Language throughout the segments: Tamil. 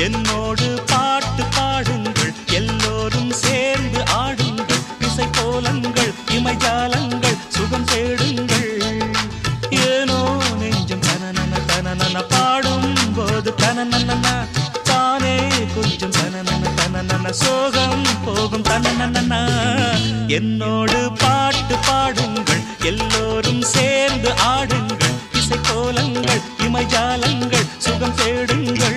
என்னோடு பாட்டு பாடுங்கள் எல்லோரும் சேர்ந்து ஆடுங்கள் இசை கோலங்கள் இமைஜாலங்கள் சுகம் தேடுங்கள் ஏனோ நெஞ்சம் தனனன தனனன பாடும் போது தனனன தானே கொஞ்சம் தனனன தனனன சோகம் போகும் தனனன என்னோடு பாட்டு பாடுங்கள் எல்லோரும் சேர்ந்து ஆடுங்கள் இசை கோலங்கள் இமைஜாலங்கள் சுகம் தேடுங்கள்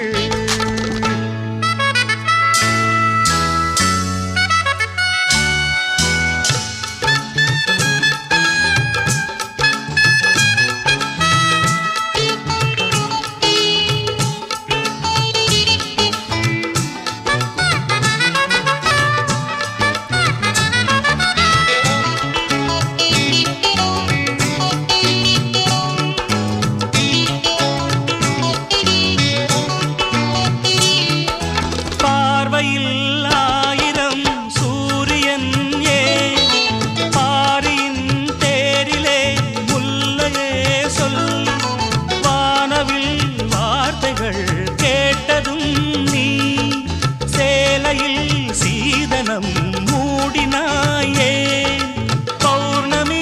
பார்வையில் ஆயிரம் சூரியன் ஏ பாரியின் தேரிலே முல்லையே சொல் வானவில் வார்த்தைகள் கேட்டதும் நீ சேலையில் சீதனம் மூடினாயே பௌர்ணமி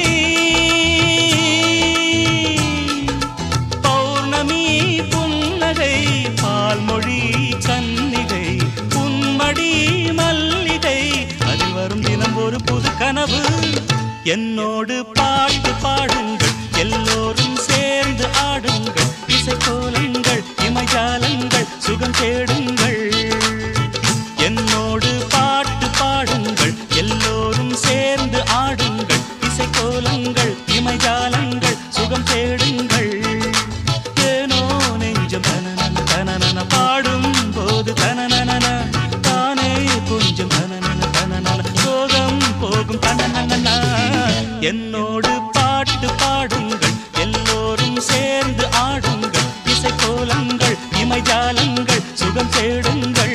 பௌர்ணமி புன்னகை பால்மொழி கன்னிகை புன்மடி மல்லிகை அதில் வரும் தினம் ஒரு புது கனவு என்னோடு பாட்டு பாடுங்கள் எல்லோரும் சேர்ந்து ஆடுங்கள் இசை கோலங்கள் இமைஜாலங்கள் சுகம் தேடுங்கள் என்னோடு பாட்டு பாடுங்கள் எல்லோரும் சேர்ந்து ஆடுங்கள் இசை கோலங்கள் இமைஜாலங்கள் சுகம் தேடுங்கள் ஏனோ நெஞ்சம் தனனன தனனன பாடும் போது தனனன தானே கொஞ்சம் தனனன தனனன சோகம் போகும் தனனன என்னோடு பாட்டு பாடுங்கள் எல்லோரும் சேர்ந்து ஆடுங்கள் இசை கோலங்கள் இமைஜாலங்கள் சுகம் தேடுங்கள்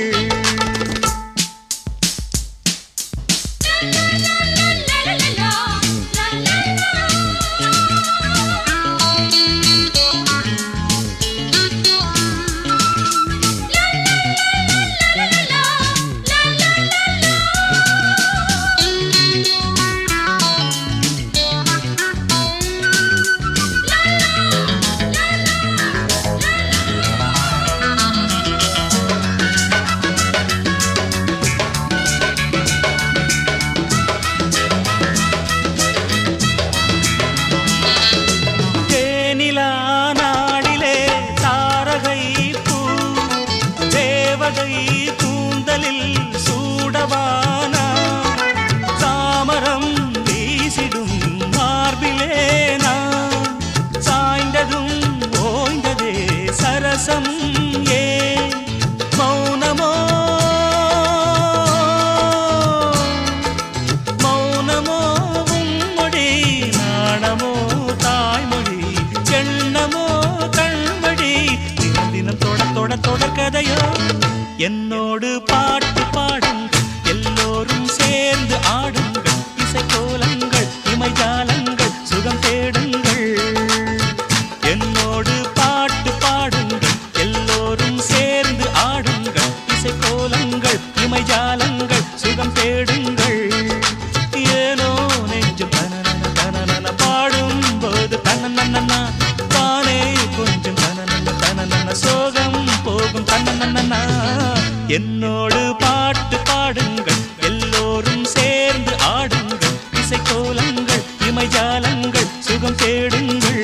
தேனிலா நாடிலே தாரகை பூ தேவகை கூந்தலில் சூடவானா தாமரம் வீசிடும் மார்பிலே நான் சாய்ந்ததும் ஓய்ந்ததே சரசம் ஏ மௌனமோ மௌனமோ உம்மொழி நாணமோ தாய்மொழி எண்ணமோ கண்மொழி தினம் தினம் தொட தொட தொடர்கதையோ என்னோடு பாட்டு பாடுங்கள் எல்லோரும் சேர்ந்து ஆடுங்கள் இசை கோலங்கள் இமைஜாலங்கள் சுகம் தேடுங்கள் என்னோடு பாட்டு பாடுங்கள் எல்லோரும் சேர்ந்து ஆடுங்கள் இசை கோலங்கள் இமைஜாலங்கள் சுகம் தேடுங்கள் ஏனோ நெஞ்சம் தனனன தனனன பாடும் போது தனனன தானே கொஞ்சம் தனனன தனனன சோகம் போகும் தனனன என்னோடு பாட்டு பாடுங்கள் எல்லோரும் சேர்ந்து ஆடுங்கள் இசை கோலங்கள் இமைஜாலங்கள் சுகம் தேடுங்கள்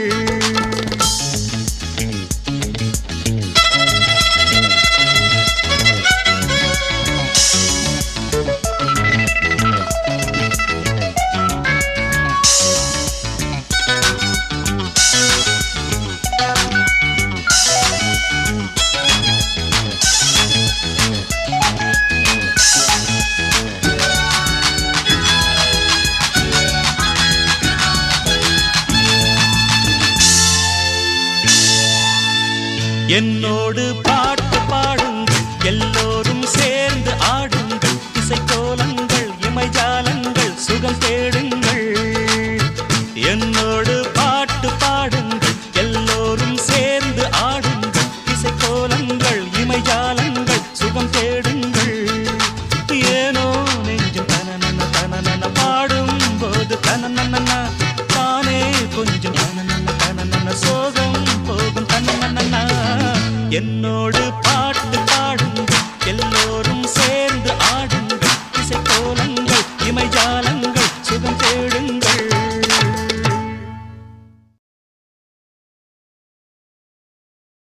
என்னோடு பாட்டு பாடுங்கள் எல்லோரும் சேர்ந்து ஆடுங்கள் இசைக்கோலங்கள் இமைஜாலங்கள் சுகம் தேடுங்கள் என்னோடு பாட்டு பாடுங்கள் எல்லோரும் சேர்ந்து ஆடுங்கள் இசைக்கோலங்கள் இமைஜாலங்கள் என்னோடு பாட்டு